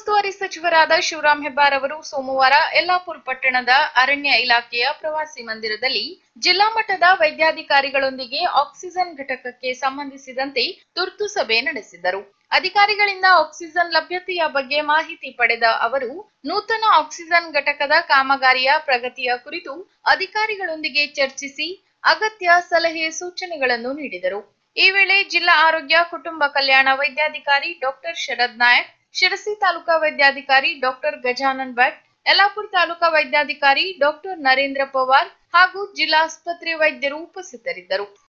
ಉಸ್ತುವಾರಿ ಸಚಿವರಾದ ಶಿವರಾಂ ಹೆಬ್ಬಾರ್ ಅವರು ಸೋಮವಾರ ಯಲ್ಲಾಪುರ ಪಟ್ಟಣದ ಅರಣ್ಯ ಇಲಾಖೆಯ ಪ್ರವಾಸಿ ಮಂದಿರದಲ್ಲಿ ಜಿಲ್ಲಾ ಮಟ್ಟದ ವೈದ್ಯಾಧಿಕಾರಿಗಳೊಂದಿಗೆ ಆಕ್ಸಿಜನ್ ಘಟಕಕ್ಕೆ ಸಂಬಂಧಿಸಿದಂತೆ ತುರ್ತು ಸಭೆ ನಡೆಸಿದರು ಅಧಿಕಾರಿಗಳಿಂದ ಆಕ್ಸಿಜನ್ ಲಭ್ಯತೆಯ ಬಗ್ಗೆ ಮಾಹಿತಿ ಪಡೆದ ಅವರು ನೂತನ ಆಕ್ಸಿಜನ್ ಘಟಕದ ಕಾಮಗಾರಿಯ ಪ್ರಗತಿಯ ಕುರಿತು ಅಧಿಕಾರಿಗಳೊಂದಿಗೆ ಚರ್ಚಿಸಿ ಅಗತ್ಯ ಸಲಹೆ ಸೂಚನೆಗಳನ್ನು ನೀಡಿದರು ಈ ವೇಳೆ ಜಿಲ್ಲಾ ಆರೋಗ್ಯ ಕುಟುಂಬ ಕಲ್ಯಾಣ ವೈದ್ಯಾಧಿಕಾರಿ ಡಾಕ್ಟರ್ ಶರದ್ ನಾಯಕ್ ಶಿರಸಿ ತಾಲೂಕಾ ವೈದ್ಯಾಧಿಕಾರಿ ಡಾಕ್ಟರ್ ಗಜಾನನ್ ಭಟ್ ಯಲ್ಲಾಪುರ ತಾಲೂಕಾ ವೈದ್ಯಾಧಿಕಾರಿ ಡಾಕ್ಟರ್ ನರೇಂದ್ರ ಪವಾರ್ ಹಾಗೂ ಜಿಲ್ಲಾ ಆಸ್ಪತ್ರೆ ವೈದ್ಯರು ಉಪಸ್ಥಿತರಿದ್ದರು